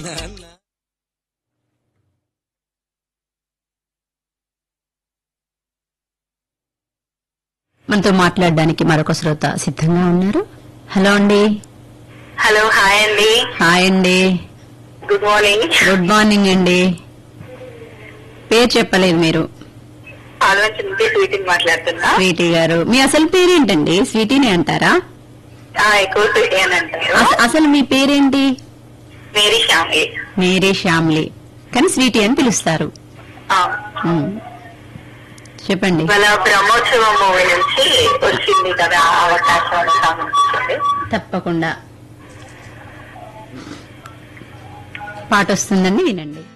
మనతో మాట్లాడడానికి మరొక శ్రోత సిద్ధంగా ఉన్నారు హలో అండి హలో హాయ్ అండి హాయ్ అండి గుడ్ మార్నింగ్ గుడ్ మార్నింగ్ అండి పేరు చెప్పలేదు మీరు ఆలోచన నుంచి స్వీటీని మాట్లాడుతున్నా స్వీటీ గారు మీ అసలు పేరేంటండి స్వీటీని అంటారా ఆ, ఎక్కువ స్వీటీ అని అంటారు అస- అసలు మీ పేరేంటి మేరీ శ్యామి మేరీ శ్యామ్లీ కానీ స్వీటీ అని పిలుస్తారు ఆ, ఉమ్. చెప్పండి ఇవాళ బ్రహ్మోత్సవం మూవీ నుంచి వచ్చింది కదా అవకాశం అని సాధించింది తప్పకుండా పాట వస్తుందండి వినండి